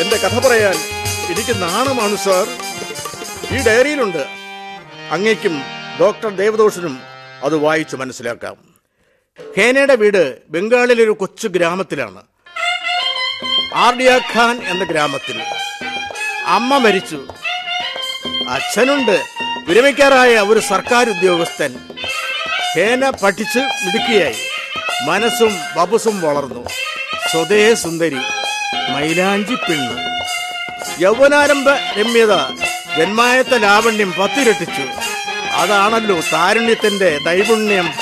എന്റെ കഥ പറയാൻ എനിക്ക് നാണമാണ് സാർ ഈ ഡയറിയിലുണ്ട് അങ്ങേക്കും ഡോക്ടർ ദേവദോഷനും അത് വായിച്ചു മനസ്സിലാക്കാം ഹേനയുടെ വീട് ബംഗാളിലെ ഒരു കൊച്ചു ഗ്രാമത്തിലാണ് ആർഡിയ ഖാൻ എന്ന ഗ്രാമത്തിൽ അമ്മ മരിച്ചു അച്ഛനുണ്ട് വിരമിക്കാറായ ഒരു സർക്കാർ ഉദ്യോഗസ്ഥൻ ഹേന പഠിച്ച് മിടുക്കിയായി മനസ്സും ബബുസും വളർന്നു സ്വതേ സുന്ദരി മൈലാഞ്ചി പെണ്ണ് യൗവനാരംഭ രമ്യത ജന്മായത്ത ലാവണ്യം പത്തിരട്ടിച്ചു അതാണല്ലോ താരുണ്യത്തിന്റെ നൈപുണ്യം